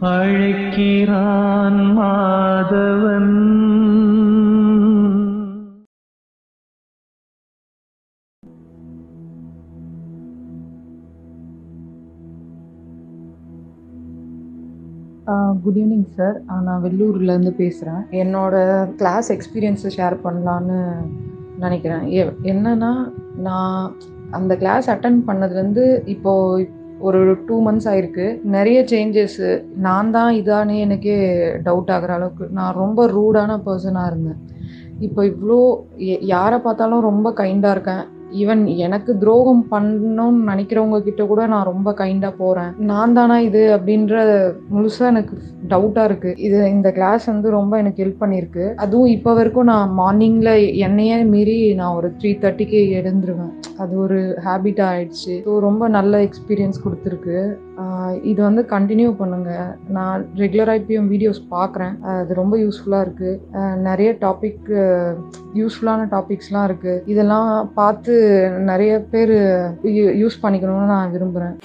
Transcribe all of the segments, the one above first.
அழைக்கிறான் Madhavan good evening sir நான் வெள்ளூர்லேருந்து பேசுகிறேன் என்னோட கிளாஸ் எக்ஸ்பீரியன்ஸை ஷேர் பண்ணலான்னு நினைக்கிறேன் எ- என்னன்னா நான் அந்த கிளாஸ் அட்டன் பண்ணதுலேருந்து இப்போது ஒரு டூ மந்த்ஸ் ஆயிருக்கு நிறைய சேஞ்சஸ்ஸு நான் தான் இதானே எனக்கே டவுட் ஆகுற அளவுக்கு நான் ரொம்ப ரூடான பர்சனாக இருந்தேன் இப்போ இவ்வளோ எ- யாரை பார்த்தாலும் ரொம்ப கைண்டாக இருக்கேன் ஈவன் எனக்கு துரோகம் பண்ணணும்னு நினைக்கிறவங்க கிட்ட கூட நான் ரொம்ப கைண்டாக போகிறேன் நான் தானா இது அப்படின்ற முழுசாக எனக்கு டவுட்டாக இருக்குது இது இந்த கிளாஸ் வந்து ரொம்ப எனக்கு ஹெல்ப் பண்ணியிருக்கு அதுவும் இப்போ வரைக்கும் நான் மார்னிங்கில் என்னையே மீறி நான் ஒரு த்ரீ தேர்ட்டிக்கு எழுந்துருவேன் அது ஒரு ஹேபிட்டாக ஆயிடுச்சு ஸோ ரொம்ப நல்ல எக்ஸ்பீரியன்ஸ் கொடுத்துருக்கு ஆஹ் இது வந்து கண்டினியூ பண்ணுங்கள் நான் ரெகுலராக இப்பயும் வீடியோஸ் பார்க்குறேன் அது ரொம்ப யூஸ்ஃபுல்லாக இருக்குது நிறைய டாபிக் யூஸ்ஃபுல்லான டாபிக்ஸ்லாம் இருக்குது இதெல்லாம் பார்த்து நிறைய பேர் யூஸ் பண்ணிக்கணும்னு நான் விரும்புகிறேன்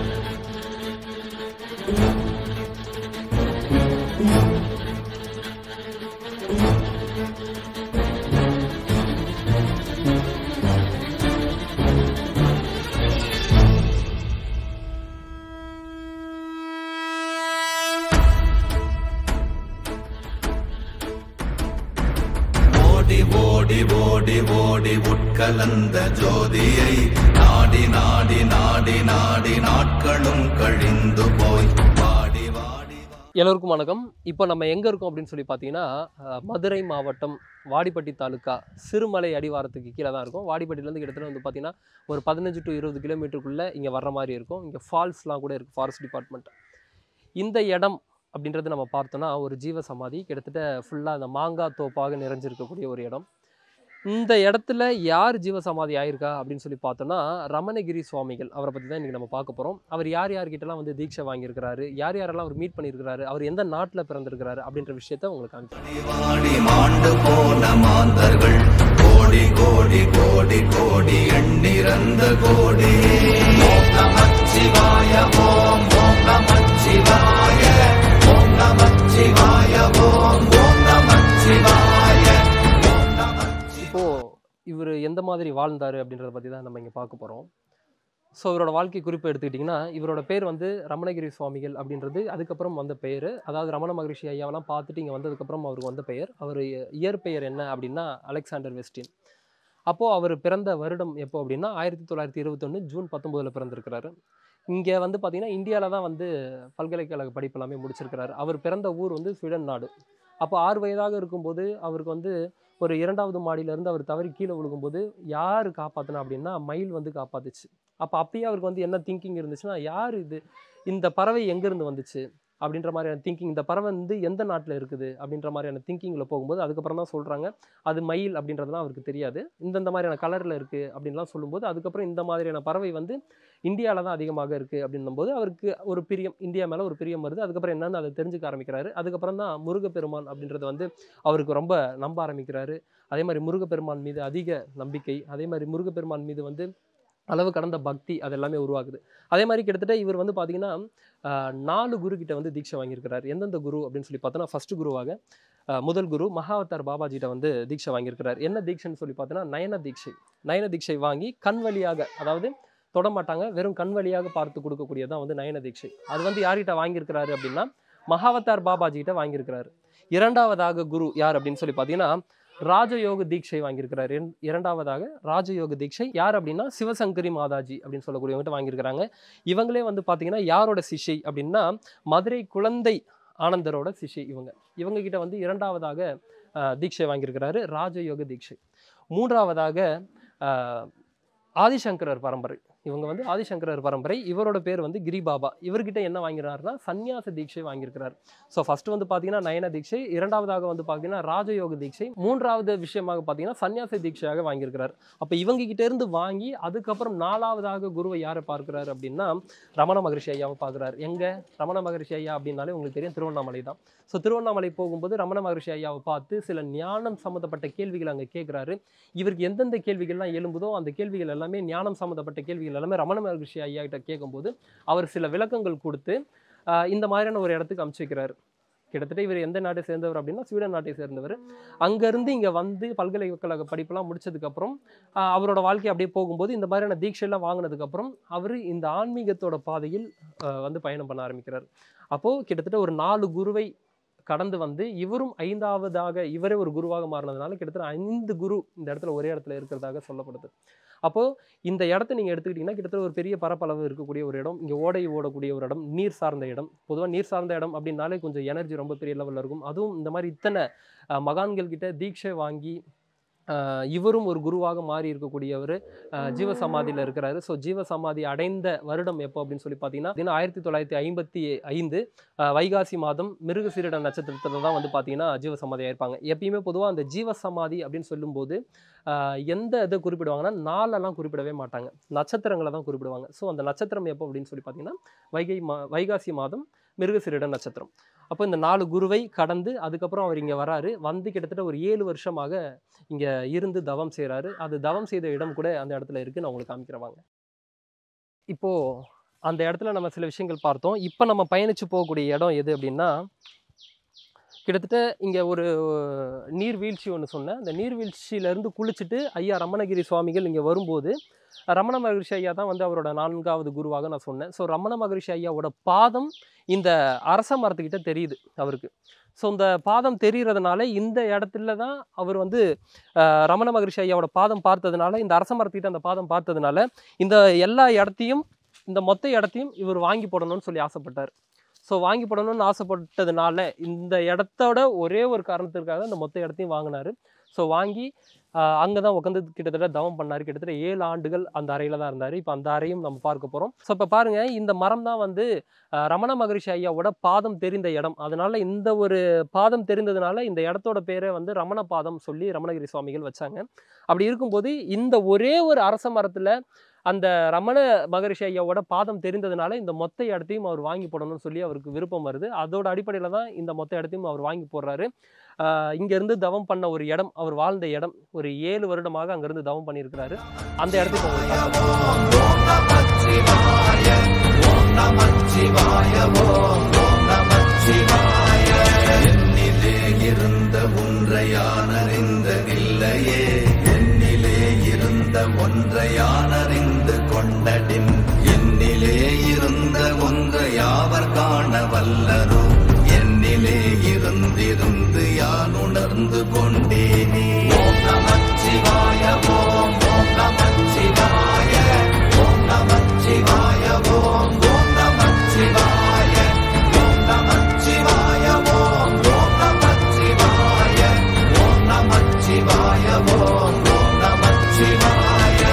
ஓடி ஓடி ஓடி ஓடி உட்கலந்த ஜோதியை நாடி நாடி நாடி நாடி நாட்களும் கழிந்து போய் வாடி வாடி எல்லோருக்கும் வணக்கம் இப்போ நம்ம எங்கே இருக்கோம் அப்படின்னு சொல்லி பார்த்தீங்கன்னா அஹ், மதுரை மாவட்டம் வாடிப்பட்டி தாலுக்கா சிறுமலை அடிவாரத்துக்கு கீழே தான் இருக்கும் வாடிப்பட்டிலேருந்து கிட்டத்தட்ட வந்து பார்த்தீங்கன்னா ஒரு பதினஞ்சு டு இருபது கிலோமீட்டருக்குள்ளே இங்கே வர்ற மாதிரி இருக்கும் இங்கே ஃபால்ஸ்லாம் கூட இருக்குது ஃபாரஸ்ட் டிபார்ட்மெண்ட் இந்த இடம் அப்படின்றது நம்ம பார்த்தோன்னா ஒரு ஜீவ சமாதி கிட்டத்தட்ட ஃபுல்லாக அந்த மாங்காய் தோப்பாக நிறைஞ்சிருக்கக்கூடிய ஒரு இடம் இந்த இடத்துல யார் ஜீவசமாதி ஆயிருக்கா அப்படின்னு சொல்லி பார்த்தோன்னா ரமணகிரி சுவாமிகள் அவரை பற்றி தான் இன்றைக்கி நம்ம பார்க்க போகிறோம் அவர் யார் யார்கிட்டலாம் வந்து தீட்சை வாங்கியிருக்கிறாரு யார் யாரெல்லாம் அவர் மீட் பண்ணியிருக்கிறாரு அவர் எந்த நாட்டில் பிறந்திருக்கிறாரு அப்படின்ற விஷயத்த உங்களுக்கு காமிக்கிறேன் வாடி மாண்டு போன மாந்தர்கள் கோடி கோடி கோடி கோடி எண்ணிறந்த கோடி ஓம் நமச்சிவாய ஓம் ஓம் நமச்சிவாய ஓம் நமச்சிவாய ஓம் ஓம் நமச்சிவாய ஓம் நமச்சிவாய இப்போது இவர் எந்த மாதிரி வாழ்ந்தார் அப்படின்றத பற்றி தான் நம்ம இங்கே பார்க்க போகிறோம் ஸோ இவரோட வாழ்க்கை குறிப்பு எடுத்துக்கிட்டிங்கன்னா இவரோட பேர் வந்து ரமணகிரி சுவாமிகள் அப்படின்றது அதுக்கப்புறம் வந்த பெயர் அதாவது ரமண மகரிஷி ஐயாவெல்லாம் பார்த்துட்டு இங்கே வந்ததுக்கப்புறம் அவருக்கு வந்த பெயர் அவர் இயற்பெயர் என்ன அப்படின்னா அலெக்சாண்டர் வெஸ்டின் அப்போது அவர் பிறந்த வருடம் எப்போ அப்படின்னா ஆயிரத்தி தொள்ளாயிரத்தி இருபத்தொன்று ஜூன் பத்தொம்போதில் பிறந்திருக்கிறாரு இங்கே வந்து பார்த்தீங்கன்னா இந்தியாவில் தான் வந்து பல்கலைக்கழக படிப்பு எல்லாமே முடிச்சிருக்கிறாரு அவர் பிறந்த ஊர் வந்து ஸ்வீடன் நாடு அப்போ ஆறு வயதாக இருக்கும்போது அவருக்கு வந்து ஒரு இரண்டாவது மாடியிலேருந்து அவர் தவறி கீழே விழுகும்போது யார் காப்பாற்றினா அப்படின்னா மயில் வந்து காப்பாத்துச்சு அப்போ அப்பயே அவருக்கு வந்து என்ன திங்கிங் இருந்துச்சுன்னா யார் இது இந்த பறவை எங்கேருந்து வந்துச்சு அப்படின்ற மாதிரியான திங்கிங் இந்த பறவை வந்து எந்த நாட்டில் இருக்குது அப்படின்ற மாதிரியான திங்கிங்கில் போகும்போது அதுக்கப்புறம் தான் சொல்கிறாங்க அது மயில் அப்படின்றதுலாம் அவருக்கு தெரியாது இந்தந்த மாதிரியான கலரில் இருக்குது அப்படின்லாம் சொல்லும்போது அதுக்கப்புறம் இந்த மாதிரியான பறவை வந்து இந்தியாவில் தான் அதிகமாக இருக்குது அப்படின்னும் போது அவருக்கு ஒரு பிரியம் இந்தியா மேலே ஒரு பிரியம் வருது அதுக்கப்புறம் என்னன்னு அதை தெரிஞ்சுக்க ஆரம்பிக்கிறாரு அதுக்கப்புறம் தான் முருகப்பெருமான் அப்படின்றது வந்து அவருக்கு ரொம்ப நம்ப ஆரம்பிக்கிறாரு அதே மாதிரி முருகப்பெருமான் மீது அதிக நம்பிக்கை அதே மாதிரி முருகப்பெருமான் மீது வந்து அளவு கடந்த பக்தி அது எல்லாமே உருவாகுது அதே மாதிரி கிட்டத்தட்ட இவர் வந்து பார்த்தீங்கன்னா ஆஹ், நாலு குரு கிட்ட வந்து தீட்சை வாங்கியிருக்கிறார் எந்தெந்த குரு அப்படின்னு சொல்லி பார்த்தோன்னா ஃபர்ஸ்ட் குருவாக ஆஹ், முதல் குரு மகாவதார் பாபாஜிட்ட வந்து தீட்சை வாங்கியிருக்கிறார் என்ன தீட்சைன்னு சொல்லி பார்த்தோன்னா நயன தீட்சை நயன தீட்சை வாங்கி கண் வழியாக அதாவது தொட மாட்டாங்க வெறும் கண் வழியாக பார்த்து கொடுக்கக்கூடியதான் வந்து நயன தீட்சை அது வந்து யார்கிட்ட வாங்கியிருக்கிறாரு அப்படின்னா மகாவதார் பாபாஜிகிட்ட வாங்கியிருக்கிறாரு இரண்டாவதாக குரு யார் அப்படின்னு சொல்லி பார்த்தீங்கன்னா ராஜயோக தீட்சை வாங்கியிருக்கிறார் இரண்- இரண்டாவதாக ராஜயோக தீட்சை யார் அப்படின்னா சிவசங்கரி மாதாஜி அப்படின்னு சொல்லக்கூடியவங்ககிட்ட வாங்கியிருக்கிறாங்க இவங்களே வந்து பார்த்தீங்கன்னா யாரோட சிஷ்யை அப்படின்னா மதுரை குழந்தை ஆனந்தரோட சிஷ்யை இவங்க இவங்க கிட்ட வந்து இரண்டாவதாக ஆஹ், தீட்சை வாங்கியிருக்கிறாரு ராஜயோக தீட்சை மூன்றாவதாக ஆஹ், ஆதிசங்கரர் பரம்பரை இவங்க வந்து ஆதிசங்கரர் பரம்பரை இவரோட பேர் வந்து கிரிபாபா இவர்கிட்ட என்ன வாங்கிறாருன்னா சந்நியாச தீட்சை வாங்கியிருக்கிறார் ஸோ ஃபர்ஸ்ட் வந்து பார்த்தீங்கன்னா நயன தீட்சை இரண்டாவதாக வந்து பார்த்தீங்கன்னா ராஜயோக தீட்சை மூன்றாவது விஷயமாக பார்த்தீங்கன்னா சன்னியாச தீட்சையாக வாங்கியிருக்கிறார் அப்போ இவங்க கிட்ட இருந்து வாங்கி அதுக்கப்புறம் நாலாவதாக குருவை யாரை பார்க்கிறார் அப்படின்னா ரமண மகரிஷி ஐயாவை பார்க்குறாரு எங்க ரமண மகரிஷி ஐயா அப்படின்னாலே உங்களுக்கு தெரியும் திருவண்ணாமலை தான் ஸோ திருவண்ணாமலை போகும்போது ரமண மகரிஷி ஐயாவை பார்த்து சில ஞானம் சம்மந்தப்பட்ட கேள்விகள் அங்கே கேட்குறாரு இவருக்கு எந்தெந்த கேள்விகள்லாம் எழும்புதோ அந்த கேள்விகள் எல்லாமே ஞானம் சம்மந்தப்பட்ட கேள்விகள் எல்லாமே ரமண மகரிஷி ஐயா கிட்ட கேட்கும்போது அவர் சில விளக்கங்கள் கொடுத்து ஆஹ் இந்த மாதிரியான ஒரு இடத்துக்கு அமுச்சு வைக்கிறாரு கிட்டத்தட்ட இவர் எந்த நாட்டை சேர்ந்தவர் அப்படின்னா ஸ்வீடன் நாட்டை சேர்ந்தவர் அங்கேருந்து இங்கே வந்து பல்கலைக்கழக படிப்பெல்லாம் முடிச்சதுக்கப்புறம் ஆஹ் அவரோட வாழ்க்கை அப்படியே போகும்போது இந்த மாதிரியான தீட்சையெல்லாம் வாங்கினதுக்கப்புறம் அவர் இந்த ஆன்மீகத்தோட பாதையில் ஆஹ் வந்து பயணம் பண்ண ஆரம்பிக்கிறார் அப்போது கிட்டத்தட்ட ஒரு நாலு குருவை கடந்து வந்து இவரும் ஐந்தாவதாக இவரே ஒரு குருவாக மாறினதுனால கிட்டத்தட்ட ஐந்து குரு இந்த இடத்துல ஒரே இடத்துல இருக்கிறதாக சொல்லப்படுது அப்போது இந்த இடத்த நீங்கள் எடுத்துக்கிட்டிங்கன்னா கிட்டத்தட்ட ஒரு பெரிய பரப்பளவு இருக்கக்கூடிய ஒரு இடம் இங்கே ஓடை ஓடக்கூடிய ஒரு இடம் நீர் சார்ந்த இடம் பொதுவாக நீர் சார்ந்த இடம் அப்படின்னாலே கொஞ்சம் எனர்ஜி ரொம்ப பெரிய லெவலில் இருக்கும் அதுவும் இந்த மாதிரி இத்தனை அஹ், மகான்கள் கிட்ட தீட்சை வாங்கி அஹ், இவரும் ஒரு குருவாக மாறி இருக்கக்கூடியவர் ஜீவசமாதியில் இருக்கிறாரு ஸோ ஜீவசமாதி அடைந்த வருடம் எப்போ அப்படின்னு சொல்லி பார்த்தீங்கன்னா ஆயிரத்தி தொள்ளாயிரத்தி ஐம்பத்தி ஐந்து அஹ், வைகாசி மாதம் மிருகசீரிட நட்சத்திரத்தில் தான் வந்து பார்த்தீங்கன்னா ஜீவசமாதி ஆயிருப்பாங்க எப்பயுமே பொதுவாக அந்த ஜீவசமாதி அப்படின்னு சொல்லும்போது ஆஹ் எந்த இதை குறிப்பிடுவாங்கன்னா நாளெல்லாம் குறிப்பிடவே மாட்டாங்க நட்சத்திரங்களை தான் குறிப்பிடுவாங்க ஸோ அந்த நட்சத்திரம் எப்போ அப்படின்னு சொல்லி பார்த்தீங்கன்னா வைகை மா வைகாசி மாதம் மிருகசிரிட நட்சத்திரம் அப்போ இந்த நாலு குருவை கடந்து அதுக்கப்புறம் அவர் இங்கே வராரு வந்து கிட்டத்தட்ட ஒரு ஏழு வருஷமாக இங்கே இருந்து தவம் செய்கிறாரு அது தவம் செய்த இடம் கூட அந்த இடத்துல இருக்குது நான் உங்களுக்கு காமிக்கிறவாங்க இப்போது அந்த இடத்துல நம்ம சில விஷயங்கள் பார்த்தோம் இப்போ நம்ம பயணித்து போகக்கூடிய இடம் எது அப்படின்னா கிட்டத்தட்ட இங்கே ஒரு நீர்வீழ்ச்சி ஒன்று சொன்னேன் அந்த நீர்வீழ்ச்சியிலேருந்து குளிச்சுட்டு ஐயா ரமணகிரி சுவாமிகள் இங்கே வரும்போது ரமண மகரிஷி ஐயா தான் வந்து அவரோட நான்காவது குருவாக நான் சொன்னேன் ஸோ ரமண மகரிஷி ஐயாவோட பாதம் இந்த அரச மரத்துக்கிட்ட தெரியுது அவருக்கு ஸோ இந்த பாதம் தெரிகிறதுனால இந்த இடத்துல தான் அவர் வந்து அஹ், ரமண மகரிஷி ஐயாவோட பாதம் பார்த்ததுனால இந்த அரச மரத்துக்கிட்ட அந்த பாதம் பார்த்ததுனால இந்த எல்லா இடத்தையும் இந்த மொத்த இடத்தையும் இவர் வாங்கி போடணும்னு சொல்லி ஆசைப்பட்டார் ஸோ வாங்கி போடணும்னு ஆசைப்பட்டதுனால இந்த இடத்தோட ஒரே ஒரு காரணத்திற்காக இந்த மொத்த இடத்தையும் வாங்கினாரு ஸோ வாங்கி அங்கே தான் உட்காந்து கிட்டத்தட்ட தவம் பண்ணார் கிட்டத்தட்ட ஏழு ஆண்டுகள் அந்த அறையில் தான் இருந்தார் இப்போ அந்த அறையும் நம்ம பார்க்க போகிறோம் ஸோ இப்போ பாருங்கள் இந்த மரம் தான் வந்து அஹ், ரமண மகரிஷி ஐயாவோட பாதம் தெரிந்த இடம் அதனால இந்த ஒரு பாதம் தெரிந்ததுனால இந்த இடத்தோட பேரை வந்து ரமண பாதம் சொல்லி ரமணகிரி சுவாமிகள் வச்சாங்க அப்படி இருக்கும்போது இந்த ஒரே ஒரு அரச மரத்தில் அந்த ரமண மகரிஷி ஐயாவோட பாதம் தெரிந்ததுனால இந்த மொத்த இடத்தையும் அவர் வாங்கி போடணும்னு சொல்லி அவருக்கு விருப்பம் வருது அதோட அடிப்படையில் தான் இந்த மொத்த இடத்தையும் அவர் வாங்கி போடுறாரு ஆஹ் இங்கிருந்து தவம் பண்ண ஒரு இடம் அவர் வாழ்ந்த இடம் ஒரு ஏழு வருடமாக அங்கிருந்து தவம் பண்ணியிருக்கிறாரு அந்த இடத்துக்கு உங்களுக்கு காட்டுறேன். என்னிலே இருந்த ஒன்றை யான் அறிந்ததில்லையே என்னிலே இருந்த ஒன்றை யான் அறிந்து கொண்டடின் என்னிலே இருந்த ஒன்றை யாவர் காண வல்லரோ என்னிலே இருந்திருந்து யான் உணர்ந்து கொண்டேனே ஓம் நமச்சிவாய ஓம் ஓம் நமச்சிவாய ஓம் நமச்சிவாய ஓம் ஓம் நமச்சிவாய ஓம் நமச்சிவாய ஓம் ஓம் நமச்சிவாய ஓம் நமச்சிவாய ஓம் ஓம் நமச்சிவாய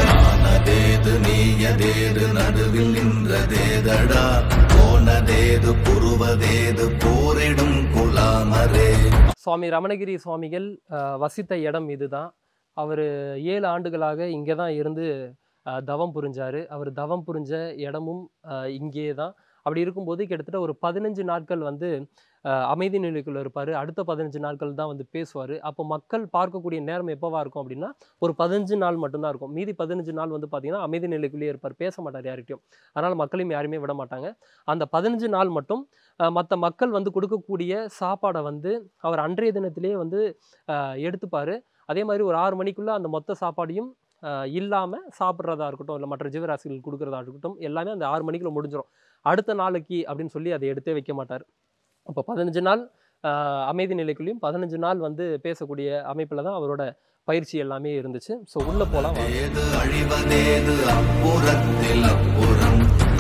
நானதேது நீயதேது நடுவில் நின்றதேதடா போனதேது புருவதேது போரிடும் குலாமரே சுவாமி ரமணகிரி சுவாமிகள் ஆஹ் வசித்த இடம் இதுதான் அவர் ஏழு ஆண்டுகளாக இங்கே தான் இருந்து ஆஹ் தவம் புரிஞ்சார் அவர் தவம் புரிஞ்ச இடமும் ஆஹ் இங்கே தான் அப்படி இருக்கும்போது கிட்டத்தட்ட ஒரு பதினஞ்சு நாட்கள் வந்து ஆஹ் அமைதி நிலைக்குள்ள இருப்பார் அடுத்த பதினஞ்சு நாட்கள் தான் வந்து பேசுவார் அப்போ மக்கள் பார்க்கக்கூடிய நேரம் எப்போவா இருக்கும் அப்படின்னா ஒரு பதினஞ்சு நாள் மட்டும்தான் இருக்கும் மீதி பதினஞ்சு நாள் வந்து பார்த்தீங்கன்னா அமைதி நிலைக்குள்ளேயே இருப்பார் பேச மாட்டார் யார்கிட்டயும் அதனால் மக்களையும் யாருமே விட மாட்டாங்க அந்த பதினஞ்சு நாள் மட்டும் மற்ற மக்கள் வந்து கொடுக்கக்கூடிய சாப்பாடை வந்து அவர் அன்றைய தினத்திலேயே வந்து ஆஹ் எடுத்துப்பார் அதே மாதிரி ஒரு ஆறு மணிக்குள்ளே அந்த மொத்த சாப்பாடையும் இல்லாமல் சாப்பிட்றதா இருக்கட்டும் இல்லை மற்ற ஜீவராசிகள் கொடுக்குறதா இருக்கட்டும் எல்லாமே அந்த ஆறு மணிக்குள்ள முடிஞ்சிடும் அடுத்த நாளைக்கு அப்படின்னு சொல்லி அதை எடுத்தே வைக்க மாட்டார் அப்போ பதினஞ்சு நாள் ஆஹ் அமைதி நிலைக்குள்ளேயும் பதினஞ்சு நாள் வந்து பேசக்கூடிய அமைப்பில் தான் அவரோட பயிற்சி எல்லாமே இருந்துச்சு ஸோ உள்ளே போகலாம் வாங்க. ஏது அழிவதேது அப்புறத்தில் அப்புறம்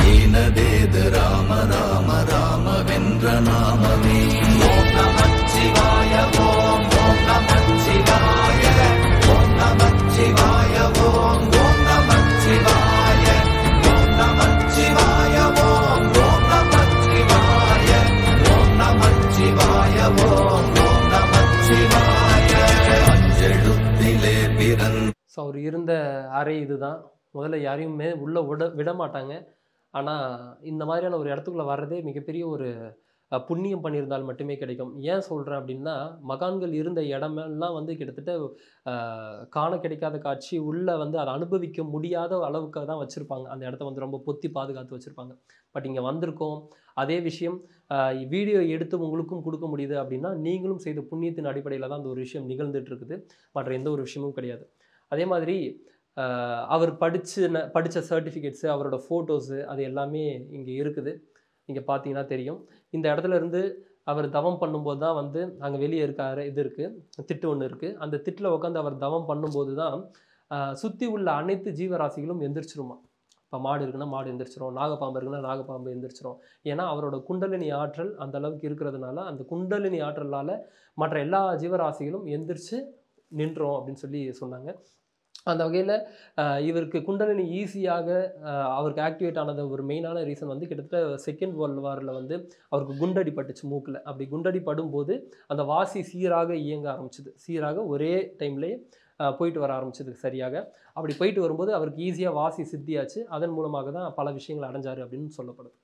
ஈனதேது ராம ராம ராம வென்ற நாமமே ஓம் நமச்சிவாய ஓம் ஓம் நமச்சிவாய ஓம் நமச்சிவாய ஓம் ஓம் நமச்சிவாய ஓம் நமச்சிவாய ஓம் ஓம் நமச்சிவாய ஓம் நமச்சிவாய ஓம் ஓம் நமச்சிவாய அஞ்செழுத்திலே பிறந்த ஸோ அவர் இருந்த அறை இதுதான் முதல்ல யாரையுமே உள்ளே விட விட மாட்டாங்க ஆனால் இந்த மாதிரியான ஒரு இடத்துக்குள்ள வர்றதே மிகப்பெரிய ஒரு அஹ், புண்ணியம் பண்ணியிருந்தால் மட்டுமே கிடைக்கும் ஏன் சொல்கிறேன் அப்படின்னா மகான்கள் இருந்த இடமெல்லாம் வந்து கிட்டத்தட்ட அஹ், காண கிடைக்காத காட்சி உள்ளே வந்து அதை அனுபவிக்க முடியாத அளவுக்கு தான் வச்சுருப்பாங்க அந்த இடத்த வந்து ரொம்ப பொத்தி பாதுகாத்து வச்சுருப்பாங்க பட் இங்கே வந்திருக்கோம் அதே விஷயம் வீடியோ எடுத்து உங்களுக்கும் கொடுக்க முடியுது அப்படின்னா நீங்களும் செய்த புண்ணியத்தின் அடிப்படையில் தான் அந்த ஒரு விஷயம் நிகழ்ந்துட்டு இருக்குது மற்ற எந்த ஒரு விஷயமும் கிடையாது அதே மாதிரி ஆஹ் அவர் படிச்சு படித்த சர்டிஃபிகேட்ஸு அவரோட ஃபோட்டோஸு அது எல்லாமே இங்கே இருக்குது நீங்கள் பார்த்தீங்கன்னா தெரியும் இந்த இடத்துல இருந்து அவர் தவம் பண்ணும்போது தான் வந்து அங்கே வெளியே இருக்காரு இது இருக்குது திட்டு ஒன்று இருக்குது அந்த திட்டில் உட்காந்து அவர் தவம் பண்ணும்போது தான் சுற்றி உள்ள அனைத்து ஜீவராசிகளும் எந்திரிச்சிருமா இப்போ மாடு இருக்குன்னா மாடு எந்திரிச்சிரும் நாகப்பாம்பு இருக்குன்னா நாகப்பாம்பு எந்திரிச்சிரும் ஏன்னா அவரோட குண்டலினி ஆற்றல் அந்த அளவுக்கு இருக்கிறதுனால அந்த குண்டலினி ஆற்றலால் மற்ற எல்லா ஜீவராசிகளும் எந்திரிச்சு நின்றோம் அப்படின்னு சொல்லி சொன்னாங்க அந்த வகையில் இவருக்கு குண்டலினி ஈஸியாக அவருக்கு ஆக்டிவேட் ஆனது ஒரு மெயினான ரீசன் வந்து கிட்டத்தட்ட செகண்ட் வேர்ல்டு வாரில் வந்து அவருக்கு குண்டடி பட்டுச்சு மூக்கில் அப்படி குண்டடி படும்போது அந்த வாசி சீராக இயங்க ஆரம்பிச்சுது சீராக ஒரே டைம்லேயே போயிட்டு வர ஆரம்பிச்சது சரியாக அப்படி போயிட்டு வரும்போது அவருக்கு ஈஸியாக வாசி சித்தியாச்சு அதன் மூலமாக தான் பல விஷயங்கள் அடைஞ்சாரு அப்படின்னு சொல்லப்படுது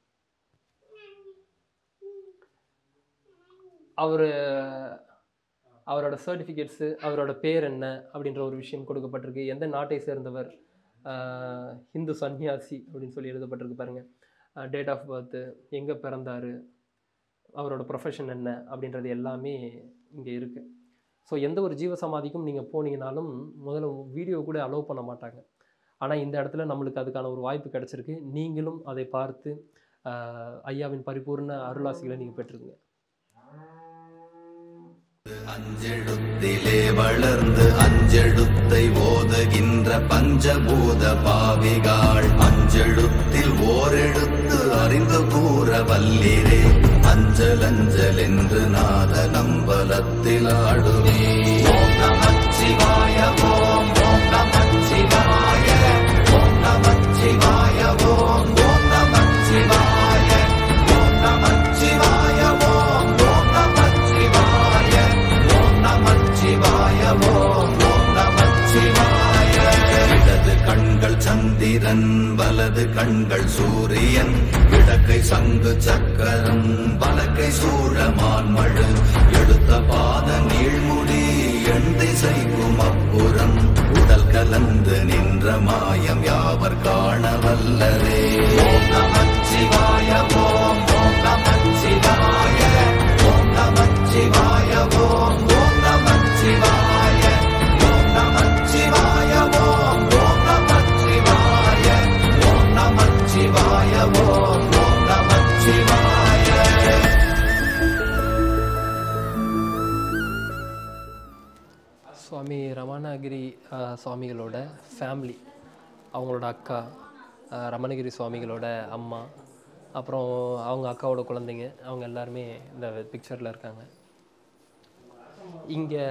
அவர் அவரோட சர்டிஃபிகேட்ஸு அவரோட பேர் என்ன அப்படின்ற ஒரு விஷயம் கொடுக்கப்பட்டிருக்கு எந்த நாட்டை சேர்ந்தவர் ஆஹ் ஹிந்து சன்னியாசி அப்படின்னு சொல்லி எழுதப்பட்டிருக்கு பாருங்க டேட் ஆஃப் பர்த்து எங்கே பிறந்தார் அவரோட ப்ரொஃபஷன் என்ன அப்படின்றது எல்லாமே இங்கே இருக்குது ஸோ எந்த ஒரு ஜீவ சமாதிக்கும் நீங்கள் போனீங்கனாலும் முதல்ல வீடியோ கூட அலோவ் பண்ண மாட்டாங்க ஆனால் இந்த இடத்துல நம்மளுக்கு அதுக்கான ஒரு வாய்ப்பு கிடைச்சிருக்கு நீங்களும் அதை பார்த்து ஆஹ் ஐயாவின் பரிபூர்ண அருளாசிகளை நீங்கள் பெற்றுருங்க அஞ்செழுத்திலே வளர்ந்து அஞ்செழுத்தை ஓதுகின்ற பஞ்சபூத பாவிகாள் அஞ்செழுத்தில் ஓரெழுத்து அறிந்து கூற வல்லிரே அஞ்சல் அஞ்சல் என்று நாத நம்பலத்தில் ஆடுவே ஓம் நமச்சிவாய ஓம் ஓம் நமச்சிவாய ஓம் நமச்சிவாய ஓம் ஓம் நமச்சிவாய ஓம் நமச்சிவாய ஓம் ஓம் நமச்சிவாய ஓம் நமச்சிவாய ஓம் ஓம் நமச்சிவாய இடது கண்கள் சந்திரன் வலது கண்கள் சூரியன் இடக்கை சங்கு சக்கரம் வலக்கை சூழமான் மழு எடுத்த பாத நீழ்முடி எண் திசைக்கும் அப்புறம் உடல் கலந்து நின்ற மாயம் யாவர் காண வல்லரே ஓம் நமச்சிவாய ஓம் ஓம் நமச்சிவாய ஓம் நமச்சிவாய ஓம் ஓம் நமச்சிவாய ஓம் நமச்சிவாய ஓம் ஓம் நமச்சிவாய ஓம் நமச்சிவாய ஓம் ஓம் நமச்சிவாய சுவாமி ரமணகிரி ஆஹ், சுவாமிகளோட ஃபேமிலி அவங்களோட அக்கா ஆஹ், ரமணகிரி சுவாமிகளோட அம்மா அப்புறம் அவங்க அக்காவோட குழந்தைங்க அவங்க எல்லாருமே இந்த பிக்சரில் இருக்காங்க இங்கே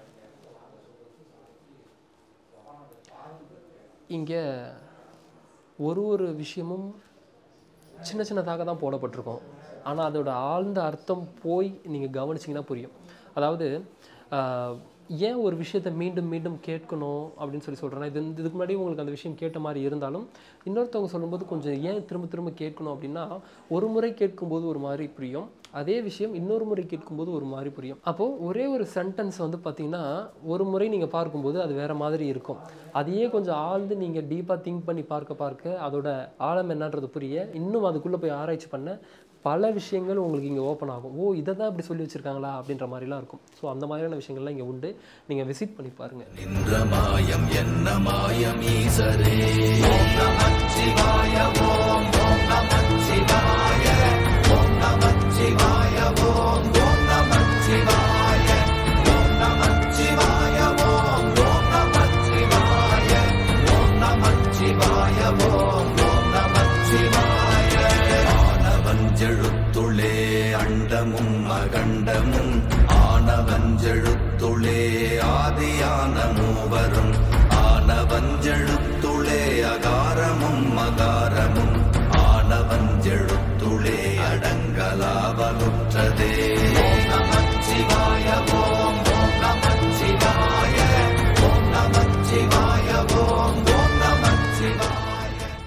இங்கே ஒரு ஒரு விஷயமும் சின்ன சின்னதாக தான் போடப்பட்டிருக்கும் ஆனால் அதோட ஆழ்ந்த அர்த்தம் போய் நீங்கள் கவனிச்சிங்கன்னா புரியும் அதாவது ஆஹ், ஏன் ஒரு விஷயத்தை மீண்டும் மீண்டும் கேட்கணும் அப்படின்னு சொல்லி சொல்கிறேன்னா இது வந்து- இதுக்கு முன்னாடி உங்களுக்கு அந்த விஷயம் கேட்ட மாதிரி இருந்தாலும் இன்னொருத்தவங்க சொல்லும்போது கொஞ்சம் ஏன் திரும்ப திரும்ப கேட்கணும் அப்படின்னா ஒரு முறை கேட்கும்போது ஒரு மாதிரி புரியும் அதே விஷயம் இன்னொரு முறை கேட்கும்போது ஒரு மாதிரி புரியும் அப்போது ஒரே ஒரு சென்டென்ஸ் வந்து பார்த்தீங்கன்னா ஒரு முறை நீங்கள் பார்க்கும்போது அது வேற மாதிரி இருக்கும் அதையே கொஞ்சம் ஆழ்ந்து நீங்கள் டீப்பாக திங்க் பண்ணி பார்க்க பார்க்க அதோட ஆழம் என்னன்றது புரிய இன்னும் அதுக்குள்ளே போய் ஆராய்ச்சி பண்ண பல விஷயங்கள் உங்களுக்கு இங்கே ஓப்பன் ஆகும் ஓ இதை தான் இப்படி சொல்லி வச்சுருக்காங்களா அப்படின்ற மாதிரிலாம் இருக்கும் ஸோ அந்த மாதிரியான விஷயங்கள்லாம் இங்கே உண்டு நீங்கள் விசிட் பண்ணி பாருங்கள் நின்ற மாயம் என்ன மாயம் ஈசரே ஓம் நமச்சிவாய ஓம் ஓம் நமச்சிவாய ஓம் நமச்சிவாய ஓம் ஓம் நமச்சிவாய ஓம் நமச்சிவாய ஓம் ஓம் நமச்சிவாய ஓம் நமச்சிவாய ஓம் ஓம் நமச்சிவாய ஆனவஞ்செழுத்துளே அண்டமும் அகண்டமும் ஆனவஞ்செழுத்துளே ஆதியான மூவரும் ஆனவஞ்செழுத்துளே அகாரமும் மகாரமும் ஆனவஞ்செழுத்துளே அடங்கலாவலுற்றதே ஓம் நமச்சிவாய ஓம் ஓம் நமச்சிவாய ஓம் நமச்சிவாய ஓம் ஓம் நமச்சிவாய இப்போ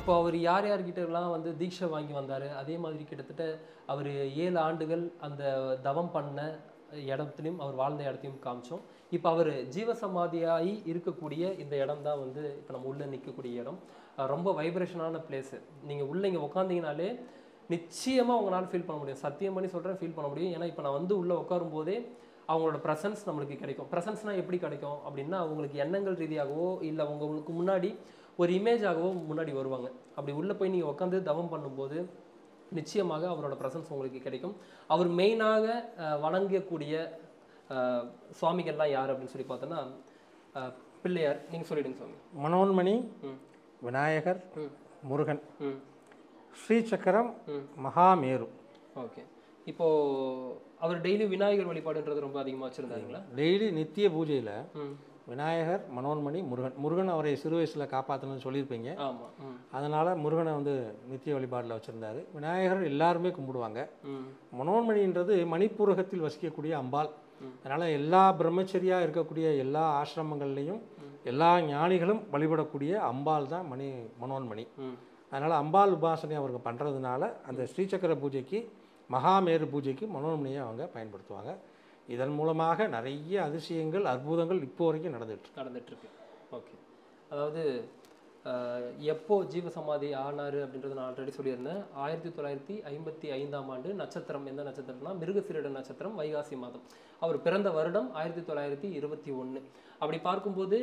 இப்போ அவர் யார் யார்கிட்ட எல்லாம் வந்து தீட்சை வாங்கி வந்தார் அதே மாதிரி கிட்டத்தட்ட அவர் ஏழு ஆண்டுகள் அந்த தவம் பண்ண இடத்துலையும் அவர் வாழ்ந்த இடத்தையும் காமிச்சோம் இப்போ அவர் ஜீவசமாதியாகி இருக்கக்கூடிய இந்த இடம் தான் வந்து இப்போ நம்ம உள்ளே நிற்கக்கூடிய இடம் அஹ் ரொம்ப வைப்ரேஷனான பிளேஸு நீங்கள் உள்ளே இங்கே உட்காந்தீங்கனாலே நிச்சயமாக உங்களால் ஃபீல் பண்ண முடியும் சத்தியம் பண்ணி சொல்கிறேன் ஃபீல் பண்ண முடியும் ஏன்னா இப்போ நான் வந்து உள்ளே உட்காரும் போதே அவங்களோட ப்ரெசன்ஸ் நம்மளுக்கு கிடைக்கும் ப்ரெசன்ஸ்னால் எப்படி கிடைக்கும் அப்படின்னா அவங்களுக்கு எண்ணங்கள் ரீதியாகவோ இல்லை உங்களுக்கு முன்னாடி ஒரு இமேஜாகவோ முன்னாடி வருவாங்க அப்படி உள்ளே போய் நீங்கள் உட்காந்து தவம் பண்ணும்போது நிச்சயமாக அவரோட ப்ரெசன்ஸ் உங்களுக்கு கிடைக்கும் அவர் மெயினாக அஹ், வணங்கக்கூடிய அஹ், சுவாமிகள்லாம் யார் அப்படின்னு சொல்லி பார்த்தோன்னா அஹ், பிள்ளையார் நீங்கள் சொல்லிடுங்க சுவாமி மனோன்மணி ம் விநாயகர் ம் முருகன் ம் ஸ்ரீசக்கரம் ம் மகாமேரு ஓகே இப்போ அவர் டெய்லி விநாயகர் வழிபாடுன்றது ரொம்ப அதிகமாக வச்சுருந்தாருங்களா டெய்லி நித்திய பூஜையில் ம் விநாயகர் மனோன்மணி முருகன் முருகன் அவரை சிறு வயசில் காப்பாற்றணும்னு சொல்லியிருப்பீங்க ஆமாம் ம் அதனால் முருகனை வந்து நித்திய வழிபாட்டில் வச்சுருந்தாரு விநாயகர் எல்லாருமே கும்பிடுவாங்க ம் மனோன்மணின்றது மணிப்பூரகத்தில் வசிக்கக்கூடிய அம்பாள் அதனால் எல்லா பிரம்மச்சரியாக இருக்கக்கூடிய எல்லா ஆசிரமங்கள்லேயும் எல்லா ஞானிகளும் வழிபடக்கூடிய அம்பாள் தான் மணி மனோன்மணி ம் அதனால் அம்பாள் உபாசனை அவருக்கு பண்ணுறதுனால அந்த ஸ்ரீசக்கர பூஜைக்கு மகாமேரு பூஜைக்கு மனோன்மணியை அவங்க பயன்படுத்துவாங்க இதன் மூலமாக நிறைய அதிசயங்கள் அற்புதங்கள் இப்போ வரைக்கும் நடந்துட்டு இருக்கு. நடந்துட்டு இருக்கு ஓகே அதாவது அஹ், எப்போ ஜீவசமாதி ஆனார் அப்படின்றத நான் ஆல்ரெடி சொல்லியிருந்தேன் ஆயிரத்தி தொள்ளாயிரத்தி ஐம்பத்தி ஐந்தாம் ஆண்டு நட்சத்திரம் எந்த நட்சத்திரம்னா மிருகசீரிட நட்சத்திரம் வைகாசி மாதம் அவர் பிறந்த வருடம் ஆயிரத்தி தொள்ளாயிரத்தி இருபத்தி ஒன்று அப்படி பார்க்கும்போது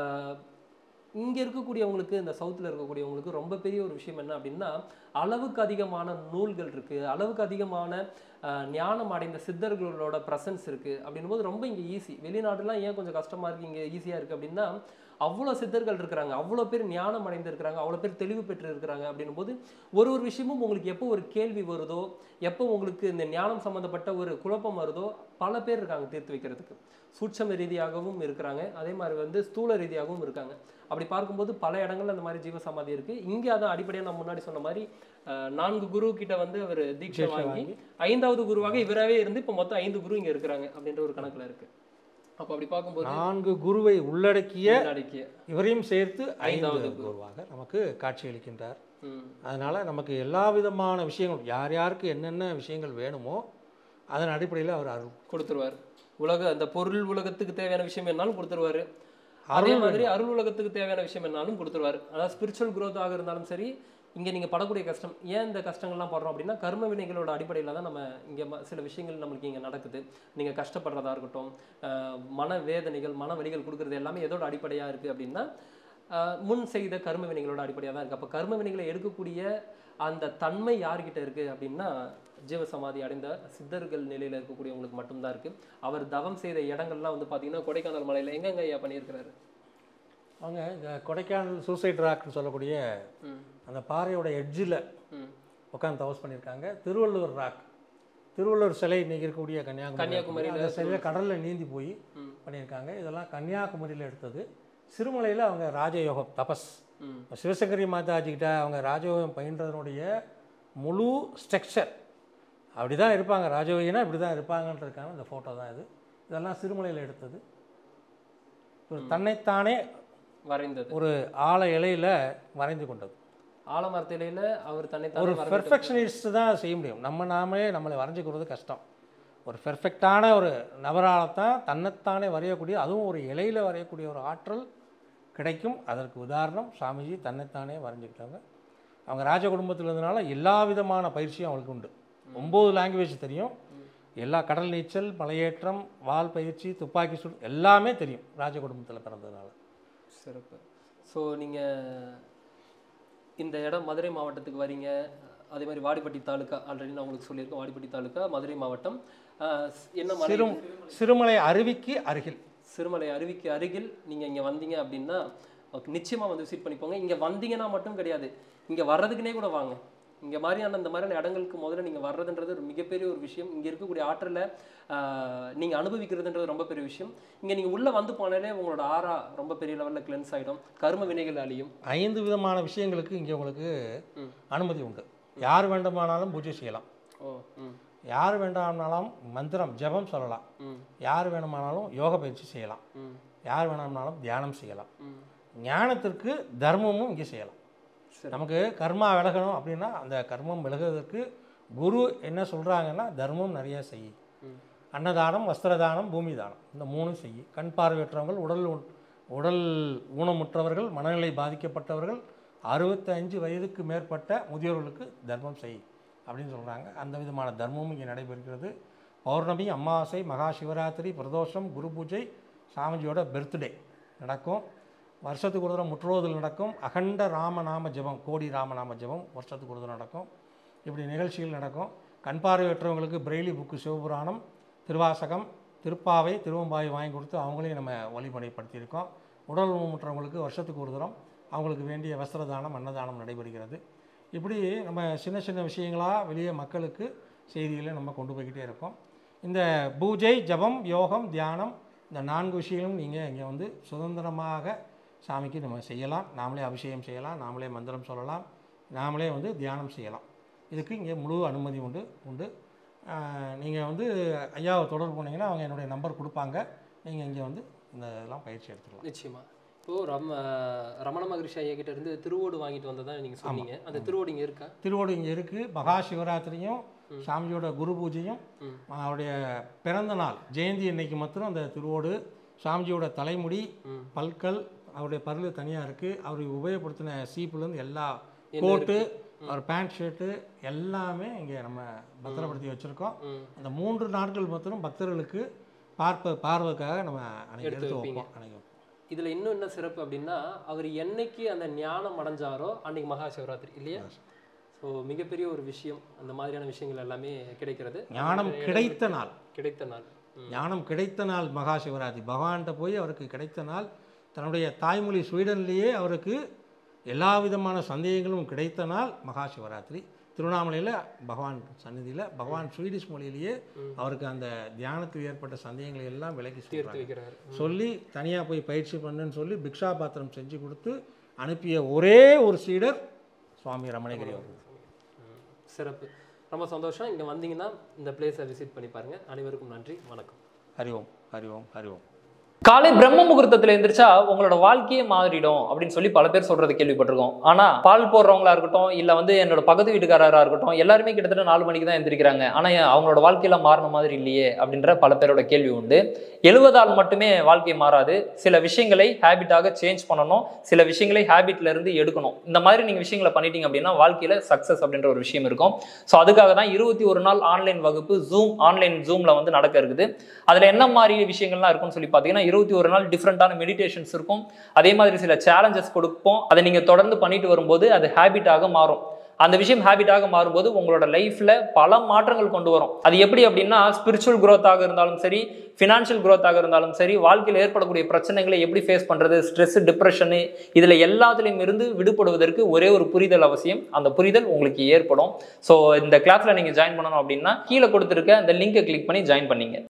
இங்கே இருக்கக்கூடியவங்களுக்கு இந்த சவுத்தில் இருக்கக்கூடியவங்களுக்கு ரொம்ப பெரிய ஒரு விஷயம் என்ன அப்படின்னா அளவுக்கு அதிகமான நூல்கள் இருக்குது அளவுக்கு அதிகமான அஹ், ஞானம் அடைந்த சித்தர்களோட ப்ரெசன்ஸ் இருக்குது அப்படின்னும் போது ரொம்ப இங்கே ஈஸி வெளிநாடுலாம் ஏன் கொஞ்சம் கஷ்டமாக இருக்குது இங்கே ஈஸியாக இருக்குது அப்படின்னா அவ்வளோ சித்தர்கள் இருக்கிறாங்க அவ்வளோ பேர் ஞானம் அடைந்திருக்கிறாங்க அவ்வளோ பேர் தெளிவு பெற்று இருக்கிறாங்க அப்படின்னும் போது ஒரு ஒரு விஷயமும் உங்களுக்கு எப்போ ஒரு கேள்வி வருதோ எப்போ உங்களுக்கு இந்த ஞானம் சம்மந்தப்பட்ட ஒரு குழப்பம் வருதோ பல பேர் இருக்காங்க தீர்த்து வைக்கிறதுக்கு சூட்சம ரீதியாகவும் இருக்கிறாங்க அதே மாதிரி வந்து ஸ்தூல ரீதியாகவும் இருக்காங்க அப்படி பார்க்கும்போது பல இடங்கள்ல அந்த மாதிரி ஜீவசமாதி இருக்கு இங்கே அதான் அடிப்படையாக நான் முன்னாடி சொன்ன மாதிரி அஹ், நான்கு குரு கிட்ட வந்து அவர் தீட்சை வாங்கி ஐந்தாவது குருவாக இவராகவே இருந்து இப்போ மொத்தம் ஐந்து குரு இங்க இருக்கிறாங்க அப்படின்ற ஒரு கணக்குல இருக்கு அப்போ அப்படி பார்க்கும்போது நான்கு குருவை உள்ளடக்கிய முன்னாடிக்கு இவரையும் சேர்த்து ஐந்தாவது ஐந்தாவது குருவாக நமக்கு காட்சியளிக்கின்றார் ம் அதனால் நமக்கு எல்லா விதமான விஷயங்களும் யார் யாருக்கு என்னென்ன விஷயங்கள் வேணுமோ அதன் அடிப்படையில் அவர் அருள் கொடுத்துருவார் உலக அந்த பொருள் உலகத்துக்கு தேவையான விஷயம் என்னாலும் கொடுத்துருவாரு அதே அருள் மாதிரி அருள் உலகத்துக்கு தேவையான விஷயம் என்னாலும் கொடுத்துருவாரு அதாவது ஸ்பிரிச்சுவல் growth ஆக இருந்தாலும் சரி இங்க நீங்க படக்கூடிய கஷ்டம் ஏன் இந்த கஷ்டங்கள்லாம் படுறோம் அப்படின்னா கர்ம வினைகளோட அடிப்படையில் தான் நம்ம இங்க ம- சில விஷயங்கள் நம்மளுக்கு இங்க நடக்குது நீங்க கஷ்டப்படுறதா இருக்கட்டும் ஆஹ் மன வேதனைகள் மன வலிகள் கொடுக்கறது எல்லாமே எதோட அடிப்படையா இருக்கு அப்படின்னா ஆஹ் முன் செய்த கர்ம வினைகளோட அடிப்படையாக தான் இருக்கு அப்போ கர்ம வினைகளை எடுக்கக்கூடிய அந்த தன்மை யார்கிட்ட இருக்கு அப்படின்னா ஜீவசமாதி அடைந்த சித்தர்கள் நிலையில இருக்கக்கூடியவங்களுக்கு மட்டும்தான் இருக்கு அவர் தவம் செய்த இடங்கள்லாம் வந்து பாத்தீங்கன்னா கொடைக்கானல் மலையில எங்கெங்க ஐயா பண்ணியிருக்கிறாரு அவங்க இந்த கொடைக்கானல் சூசைட் ராக்னு சொல்லக்கூடிய ம் அந்த பாறையோட எட்ஜில் ம் உட்காந்து தவஸ் பண்ணியிருக்காங்க திருவள்ளுவர் ராக் திருவள்ளுவர் சிலை இன்னைக்கு இருக்கக்கூடிய கன்னியாகுமரி கன்னியாகுமரியில அந்த சிலையில் கடலில் நீந்தி போய் ம். பண்ணியிருக்காங்க இதெல்லாம் கன்னியாகுமரியில் எடுத்தது சிறுமலையில் அவங்க ராஜயோகம் தபஸ் ம் சிவசங்கரி மாதாஜி கிட்ட அவங்க ராஜயோகம் பயின்றதனுடைய முழு ஸ்ட்ரக்சர் அப்படி தான் இருப்பாங்க ராஜயோகினா இப்படி தான் இருப்பாங்கன்றதுக்கான இந்த ஃபோட்டோ தான் இது இதெல்லாம் சிறுமலையில் எடுத்தது ஒரு தன்னைத்தானே வரைந்தது ஒரு ஆழ இலையில் வரைந்து கொண்டது ஆலமரத்திலையில அவர் தன்னை ஒரு தானே பெர்ஃபெக்ஷனிஸ்ட் தான் செய்ய முடியும் நம்ம நாமே நம்மளை வரைஞ்சிக்கிறது கஷ்டம் ஒரு பெர்ஃபெக்டான ஒரு நபரால்தான் தன்னைத்தானே வரையக்கூடிய அதுவும் ஒரு இலையில் வரையக்கூடிய ஒரு ஆற்றல் கிடைக்கும் அதற்கு உதாரணம் சாமிஜி தன்னைத்தானே வரைஞ்சிக்கிட்டாங்க அவங்க ராஜ குடும்பத்தில் இருந்தனால எல்லா விதமான பயிற்சியும் அவங்களுக்கு உண்டு ஒம்பது லாங்குவேஜ் தெரியும் எல்லா கடல் நீச்சல் மலையேற்றம் வால் பயிற்சி துப்பாக்கி சுடு எல்லாமே தெரியும் ராஜ குடும்பத்தில் பிறந்ததுனால சிறப்பு ஸோ நீங்க இந்த இடம் மதுரை மாவட்டத்துக்கு வரீங்க அதே மாதிரி வாடிப்பட்டி தாலுக்கா ஆல்ரெடி நான் உங்களுக்கு சொல்லியிருக்கேன் வாடிப்பட்டி தாலுக்கா மதுரை மாவட்டம் ஆஹ் என்ன மலை சிறு சிறுமலை அருவிக்கு அருகில் சிறுமலை அருவிக்கு அருகில் நீங்க இங்க வந்தீங்க அப்படின்னா okay, நிச்சயமா வந்து விசிட் பண்ணிப்போங்க இங்க வந்தீங்கன்னா மட்டும் கிடையாது இங்க வர்றதுக்குனே கூட வாங்க இங்க மாதிரியான இந்த மாதிரியான இடங்களுக்கு முதல்ல நீங்க வர்றதுன்றது ஒரு மிகப்பெரிய ஒரு விஷயம் இங்க இருக்கக்கூடிய ஆற்றலை ஆஹ், நீங்க அனுபவிக்கிறதுன்றது ரொம்ப பெரிய விஷயம் இங்க நீங்க உள்ள வந்து போனாலே உங்களோட ஆறா ரொம்ப பெரிய லெவல்ல கிளென்ஸ் ஆயிடும் கர்ம வினைகள் அழியும் ஐந்து விதமான விஷயங்களுக்கு இங்கே உங்களுக்கு ம். அனுமதி உண்டு யார் வேண்டுமானாலும் பூஜை செய்யலாம் ஓ ம் யார் வேண்டாம்னாலும் மந்திரம் ஜெபம் சொல்லலாம் ம் யார் வேணுமானாலும் யோக பயிற்சி செய்யலாம் ம் யார் வேணும்னாலும் தியானம் செய்யலாம் ம் ஞானத்திற்கு தர்மமும் இங்கே செய்யலாம் சரி. நமக்கு கர்மா விலகணும் அப்படின்னா அந்த கர்மம் விலகுவதற்கு குரு என்ன சொல்கிறாங்கன்னா தர்மம் நிறைய செய் ம். அன்னதானம் வஸ்திரதானம் பூமி தானம் இந்த மூணும் செய் கண் பார்வையற்றவங்கள் உடல் ஊ- உடல் ஊனமுற்றவர்கள் மனநிலை பாதிக்கப்பட்டவர்கள் அறுபத்தஞ்சு வயதுக்கு மேற்பட்ட முதியோர்களுக்கு தர்மம் செய் அப்படின்னு சொல்கிறாங்க அந்த விதமான தர்மமும் இங்கே நடைபெறுகிறது பௌர்ணமி அமாவாசை மகா சிவராத்திரி பிரதோஷம் குரு பூஜை சாமிஜியோட பர்த்டே நடக்கும் வருஷத்துக்கு ஒரு தடவை முற்றோதல் நடக்கும் அகண்ட ராமநாம ஜெபம் கோடி ராமநாம ஜெபம் வருஷத்துக்கு ஒரு தடவை நடக்கும் இப்படி நிகழ்ச்சிகள் நடக்கும் கண் பார்வையற்றவங்களுக்கு பிரெய்லி புக்கு சிவபுராணம் திருவாசகம் திருப்பாவை திருவம்பாவை வாங்கி கொடுத்து அவங்களையும் நம்ம வழிமுறைப்படுத்தியிருக்கோம் உடல் ஊனமுற்றவங்களுக்கு வருஷத்துக்கு ஒரு தரம் அவங்களுக்கு வேண்டிய வஸ்திரதானம் அன்னதானம் நடைபெறுகிறது இப்படி நம்ம சின்ன சின்ன விஷயங்களாக வெளியே மக்களுக்கு செய்திகளை நம்ம கொண்டு போய்கிட்டே இருக்கோம் இந்த பூஜை ஜபம் யோகம் தியானம் இந்த நான்கு விஷயங்களும் நீங்கள் இங்கே வந்து சுதந்திரமாக சாமிக்கு நம்ம செய்யலாம் நாமளே அபிஷேகம் செய்யலாம் நாமளே மந்திரம் சொல்லலாம் நாமளே வந்து தியானம் செய்யலாம் இதுக்கு இங்கே முழு அனுமதி உண்டு உண்டு நீங்கள் வந்து ஐயாவை தொடர்பு பண்ணிங்கன்னா அவங்க என்னுடைய நம்பர் கொடுப்பாங்க நீங்கள் இங்கே வந்து இந்த இதெல்லாம் பயிற்சி எடுத்துக்கலாம் நிச்சயமா இப்போ ரம் ரமண மகரிஷி ஐயா கிட்ட இருந்து திருவோடு வாங்கிட்டு வந்ததா நீங்க சொன்னீங்க அந்த திருவோடு இங்க இருக்கா திருவோடு இங்கே இருக்குது மகா சிவராத்திரியும் சாமியோட குரு பூஜையும் ம். அவருடைய பிறந்த நாள் ஜெயந்தி அன்னைக்கு மாத்திரம் அந்த திருவோடு சாமிஜியோட தலைமுடி ம். பல்கள் அவருடைய பல்லு தனியாக இருக்குது அவர் உபயோகப்படுத்தின சீப்புலேருந்து எல்லா என்ன கோட்டு அவர் பேண்ட் ஷர்ட்டு எல்லாமே இங்கே நம்ம பத்திரப்படுத்தி வச்சுருக்கோம் ம். அந்த மூன்று நாட்கள் மாத்திரம் பக்தர்களுக்கு பார்ப்ப பார்வைக்காக நம்ம அன்னைக்கு எடுத்து எடுத்து வைப்பீங்க. வைப்போம் அன்னைக்கு வைப்போம். இதுல இன்னும் என்ன சிறப்பு அப்படின்னா அவர் என்னைக்கு அந்த ஞானம் அடைஞ்சாரோ அன்னைக்கு மகா சிவராத்திரி இல்லையா ஸோ மிகப்பெரிய ஒரு விஷயம் அந்த மாதிரியான விஷயங்கள் எல்லாமே கிடைக்கிறது ஞானம் கிடைத்த நாள் கிடைத்த நாள் ம். ஞானம் கிடைத்த நாள் மகா சிவராத்திரி பகவான்கிட்ட போய் அவருக்கு கிடைத்த நாள் தன்னுடைய தாய்மொழி ஸ்வீடன்லேயே அவருக்கு எல்லா விதமான சந்தேகங்களும் கிடைத்த நாள் மகா சிவராத்திரி திருவண்ணாமலையில் பகவான் சந்நிதியில் பகவான் ஸ்வீடிஷ் மொழியிலேயே அவருக்கு அந்த தியானத்தில் ஏற்பட்ட சந்தேகங்களை எல்லாம் விலக்கி தீர்த்து சொல்றாங்க. வைக்கிறார் சொல்லி தனியாக போய் பயிற்சி பண்ணுன்னு சொல்லி பிக்ஷா பாத்திரம் செஞ்சு கொடுத்து அனுப்பிய ஒரே ஒரு சீடர் சுவாமி ரமணகிரி அவர்கள் ம். சிறப்பு ரொம்ப சந்தோஷம் இங்க வந்தீங்கன்னா இந்த பிளேஸை விசிட் பண்ணி பாருங்க அனைவருக்கும் நன்றி வணக்கம் ஹரி ஓம் ஹரி ஓம் ஹரி ஓம் காலை பிரம்ம முகூர்த்தத்துல எந்திரிச்சா உங்களோட வாழ்க்கையே மாறிடும் அப்படின்னு சொல்லி பல பேர் சொல்றது கேள்விப்பட்டிருக்கோம் ஆனா பால் போடுறவங்களா இருக்கட்டும் இல்ல வந்து என்னோட பக்கத்து வீட்டுக்காரரா இருக்கட்டும் எல்லாருமே கிட்டத்தட்ட நாலு மணிக்கு தான் எந்திரிக்கிறாங்க ஆனா ஏன் அவங்களோட வாழ்க்கையில மாறின மாதிரி இல்லையே அப்படின்ற பல பேரோட கேள்வி உண்டு எழுவதால் மட்டுமே வாழ்க்கை மாறாது சில விஷயங்களை ஹேபிட்டாக சேஞ்ச் பண்ணணும் சில விஷயங்களை ஹேபிட்ல இருந்து எடுக்கணும் இந்த மாதிரி நீங்க விஷயங்களை பண்ணிட்டீங்க அப்படின்னா வாழ்க்கையில சக்சஸ் அப்படின்ற ஒரு விஷயம் இருக்கும் ஸோ அதுக்காக தான் இருபத்தி ஒரு நாள் ஆன்லைன் வகுப்பு ஜூம் ஆன்லைன் ஜூம்ல வந்து நடக்க இருக்குது அதுல என்ன மாதிரி விஷயங்கள்லாம் இருக்கும்னு சொல்லி பார்த்தீங்கன்னா இருபத்தி ஒரு நாள் டிஃப்ரெண்டான மெடிடேஷன்ஸ் இருக்கும் அதே மாதிரி சில சேலஞ்சஸ் கொடுப்போம் அதை நீங்க தொடர்ந்து பண்ணிட்டு வரும்போது அது ஹேபிட்டாக மாறும் அந்த விஷயம் ஹேபிட்டாக மாறும்போது உங்களோட லைஃப்ல பல மாற்றங்கள் கொண்டு வரும் அது எப்படி அப்படின்னா ஸ்பிரிச்சுவல் growth-ஆக இருந்தாலும் சரி ஃபினான்ஷியல் growth-ஆக இருந்தாலும் சரி வாழ்க்கையில் ஏற்படக்கூடிய பிரச்சனைகளை எப்படி ஃபேஸ் பண்றது ஸ்ட்ரெஸ் டிப்ரெஷனு இதுல எல்லாத்துலேயும் இருந்து விடுபடுவதற்கு ஒரே ஒரு புரிதல் அவசியம் அந்த புரிதல் உங்களுக்கு ஏற்படும் ஸோ இந்த கிளாஸ்ல நீங்க ஜாயின் பண்ணணும் அப்படின்னா கீழே கொடுத்துருக்க அந்த லிங்கை கிளிக் பண்ணி ஜாயின் பண்ணீங்க